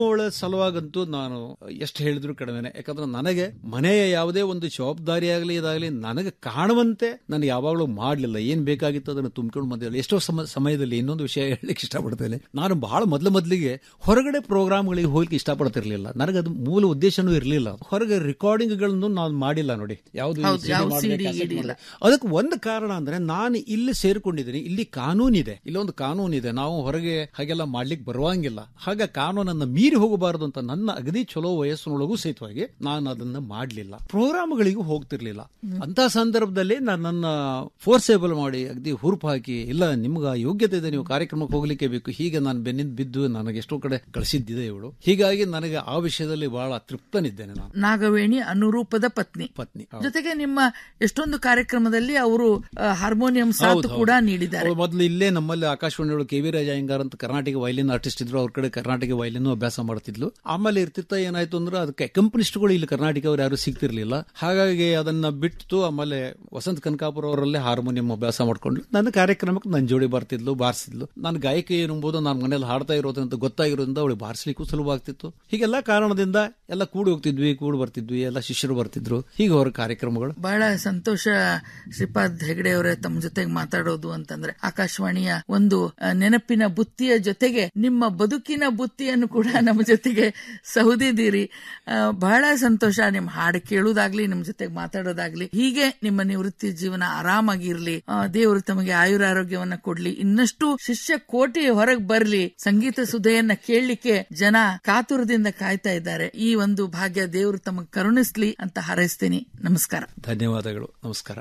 ಅವಳ ಸಲುವಾಗಂತೂ ನಾನು ಎಷ್ಟು ಹೇಳಿದ್ರು ಕಡಿಮೆನೆ ಯಾಕಂದ್ರೆ ನನಗೆ ಮನೆಯ ಯಾವುದೇ ಒಂದು ಜವಾಬ್ದಾರಿ ಆಗಲಿ ಇದಾಗಲಿ ನನಗೆ ಕಾಣುವಂತೆ ನಾನು ಯಾವಾಗಲೂ ಮಾಡಲಿಲ್ಲ ಏನ್ ಬೇಕಾಗಿತ್ತು ಅದನ್ನು ತುಂಬಿಕೊಂಡು ಬಂದಿಲ್ಲ ಎಷ್ಟೋ ಸಮ ಸಮಯದಲ್ಲಿ ಇನ್ನೊಂದು ವಿಷಯ ಹೇಳಲಿಕ್ಕೆ ಇಷ್ಟಪಡ್ತೇನೆ ನಾನು ಬಹಳ ಮೊದಲು ಮೊದಲಿಗೆ ಹೊರಗಡೆ ಪ್ರೋಗ್ರಾಮ್ಗಳಿಗೆ ಹೋಗ್ಲಿಕ್ಕೆ ಇಷ್ಟಪಡ್ತಿರ್ಲಿಲ್ಲ ನನಗೆ ಅದು ಮೂಲ ಉದ್ದೇಶನೂ ಇರಲಿಲ್ಲ ಹೊರಗೆ ರೆಕಾರ್ಡಿಂಗ್ಗಳನ್ನು ನಾನು ಮಾಡಿಲ್ಲ ನೋಡಿ ಯಾವುದು ಹೌದು, ಯಾವ CD ಗಿಡಿ ಇಲ್ಲ. ಅದಕ್ಕೆ ಒಂದು ಕಾರಣ ಅಂದ್ರೆ ನಾನು ಇಲ್ಲಿ ಸೇರ್ಕೊಂಡಿದ್ದೀನಿ ಇಲ್ಲಿ ಕಾನೂನಿದೆ ಇಲ್ಲೊಂದು ಕಾನೂನಿದೆ ನಾವು ಹೊರಗೆ ಹಾಗೆಲ್ಲ ಮಾಡ್ಲಿಕ್ಕೆ ಬರುವಂಗಿಲ್ಲ ಹಾಗೆ ಕಾನೂನನ್ನ ಮೀರಿ ಹೋಗಬಾರದು ಅಂತ ನನ್ನ ಅಗದಿ ಚಲೋ ವಯಸ್ಸಿನೊಳಗೂ ಸಹಿತವಾಗಿ ನಾನು ಅದನ್ನ ಮಾಡ್ಲಿಲ್ಲ ಪ್ರೋಗ್ರಾಮ್ಗಳಿಗೂ ಹೋಗ್ತಿರ್ಲಿಲ್ಲ ಅಂತ ಸಂದರ್ಭದಲ್ಲಿ ನಾನು ನನ್ನ ಫೋರ್ಸೇಬಲ್ ಮಾಡಿ ಅಗದಿ ಹುರುಪು ಹಾಕಿ ಇಲ್ಲ ನಿಮ್ಗೆ ಆ ಯೋಗ್ಯತೆ ಇದೆ ನೀವು ಕಾರ್ಯಕ್ರಮಕ್ಕೆ ಹೋಗ್ಲಿಕ್ಕೆ ಬೇಕು ಹೀಗೆ ನಾನು ಬೆನ್ನಿಂದ ಬಿದ್ದು ನನಗೆ ಎಷ್ಟೋ ಕಡೆ ಕಳಿಸಿದ್ದಿದೆ ಇವಳು ಹೀಗಾಗಿ ನನಗೆ ಆ ವಿಷಯದಲ್ಲಿ ಬಹಳ ತೃಪ್ತನಿದ್ದೇನೆ ನಾನು ನಾಗವೇಣಿ ಅನುರೂಪದ ಪತ್ನಿ ಪತ್ನಿ ಜೊತೆಗೆ ನಿಮ್ಮ ಎಷ್ಟೊಂದು ಕಾರ್ಯಕ್ರಮದಲ್ಲಿ ಅವರು ಆ, ಹಾರ್ಮೋನಿಯಂ ಸಾಥ್ ಕೂಡ ನೀಡಿದ್ದಾರೆ ಅವ್ರು ಮೊದಲು ಇಲ್ಲೇ ನಮ್ಮಲ್ಲಿ ಆಕಾಶವಾಣಿಯೊಳಗೆ ಕೆ ವಿ ರಾಜ ಅಯ್ಯಂಗಾರ್ ಅಂತ ಕರ್ನಾಟಕ ವೈಲಿನ್ ಆರ್ಟಿಸ್ಟ್ ಇದ್ರು ಅವ್ರ ಕಡೆ ಕರ್ನಾಟಕ ವೈಲಿನ್ ಅಭ್ಯಾಸ ಮಾಡ್ತಿದ್ಲು ಆಮೇಲೆ ಇರ್ತಿತ್ತ ಏನಾಯ್ತು ಅಂದ್ರೆ ಅದಕ್ಕೆ ಕಂಪನಿಸ್ಟ್ಗಳು ಇಲ್ಲಿ ಕರ್ನಾಟಕ ಅವ್ರು ಯಾರು ಸಿಗ್ತಿರ್ಲಿಲ್ಲ ಹಾಗಾಗಿ ಅದನ್ನ ಬಿಟ್ಟು ಆಮೇಲೆ ವಸಂತ ಕನಕಾಪುರ ಅವರಲ್ಲೇ ಹಾರ್ಮೋನಿಯಂ ಅಭ್ಯಾಸ ಮಾಡ್ಕೊಂಡ್ಲು ನನ್ನ ಕಾರ್ಯಕ್ರಮಕ್ಕೆ ನನ್ನ ಜೋಡಿ ಬರ್ತಿದ್ಲು ಬಾರಿಸಿದ್ಲು ನಾನು ಗಾಯಕಿ ಎಂಬುದು ನಾನು ಮನೇಲಿ ಹಾಡ್ತಾ ಇರೋದ್ರಿಂದ ಗೊತ್ತಾಗಿರೋದ್ರಿಂದ ಅವಳಿಗೆ ಬಾರಿಸ್ಲಿಕ್ಕೂ ಸುಲಭವಾಗ್ತಿತ್ತು ಹೀಗೆಲ್ಲ ಕಾರಣದಿಂದ ಎಲ್ಲ ಕೂಡಿ ಹೋಗ್ತಿದ್ವಿ ಕೂಡಿ ಬರ್ತಿದ್ವಿ ಎಲ್ಲ ಶಿಷ್ಯರು ಬರ್ತಿದ್ರು ಹೀಗೆ ಅವರ ಕಾರ್ಯಕ್ರಮಗಳು ಬಹಳ ಸಂತೋಷ ಶ್ರೀಪಾದ್ ಹೆಗಡೆ ಅವರೇ ತಮ್ಮ ಜೊತೆಗೆ ಮಾತಾಡೋದು ಅಂತಂದ್ರೆ ಆಕಾಶವಾಣಿಯ ಒಂದು ಆ, ನೆನಪಿನ ಬುತ್ತಿಯ ಜೊತೆಗೆ ನಿಮ್ಮ ಬದುಕಿನ ಬುತ್ತಿಯನ್ನು ಕೂಡ ನಮ್ಮ ಜೊತೆಗೆ ಸೌದಿದ್ದೀರಿ ಆ, ಬಹಳ ಸಂತೋಷ ನಿಮ್ ಹಾಡು ಕೇಳುವುದಾಗ್ಲಿ ನಿಮ್ ಜೊತೆಗೆ ಮಾತಾಡೋದಾಗ್ಲಿ ಹೀಗೆ ನಿಮ್ಮ ನಿವೃತ್ತಿ ಜೀವನ ಆರಾಮಾಗಿರ್ಲಿ ಆ, ದೇವರು ತಮಗೆ ಆಯುರಾರೋಗ್ಯವನ್ನ ಕೊಡ್ಲಿ ಇನ್ನಷ್ಟು ಶಿಷ್ಯ ಕೋಟಿ ಹೊರಗೆ ಬರ್ಲಿ ಸಂಗೀತ ಸುಧೆಯನ್ನ ಕೇಳಲಿಕ್ಕೆ ಜನ ಕಾತುರದಿಂದ ಕಾಯ್ತಾ ಇದ್ದಾರೆ ಈ ಒಂದು ಭಾಗ್ಯ ದೇವರು ತಮಗೆ ಕರುಣಿಸ್ಲಿ ಅಂತ ಹಾರೈಸ್ತೀನಿ ನಮಸ್ಕಾರ ಧನ್ಯವಾದಗಳು ನಮಸ್ಕಾರ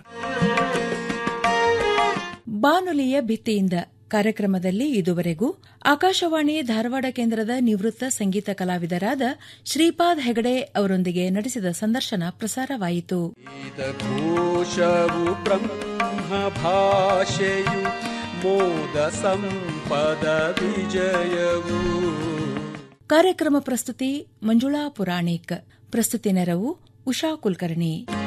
ಬಾನುಲಿಯ ಭಿತ್ತಿಯಿಂದ ಕಾರ್ಯಕ್ರಮದಲ್ಲಿ ಇದುವರೆಗೂ ಆಕಾಶವಾಣಿ ಧಾರವಾಡ ಕೇಂದ್ರದ ನಿವೃತ್ತ ಸಂಗೀತ ಕಲಾವಿದರಾದ ಶ್ರೀಪಾದ್ ಹೆಗಡೆ ಅವರೊಂದಿಗೆ ನಡೆಸಿದ ಸಂದರ್ಶನ ಪ್ರಸಾರವಾಯಿತು ಘೋಷವು ಬ್ರಹ್ಮ ಭಾಷೆಯು ಮೋದ ಸಂಪದ ವಿಜಯವು ಕಾರ್ಯಕ್ರಮ ಪ್ರಸ್ತುತಿ ಮಂಜುಳಾ ಪುರಾಣಿಕ್ ಪ್ರಸ್ತುತಿ ನೆರವು ಉಷಾ ಕುಲಕರ್ಣಿ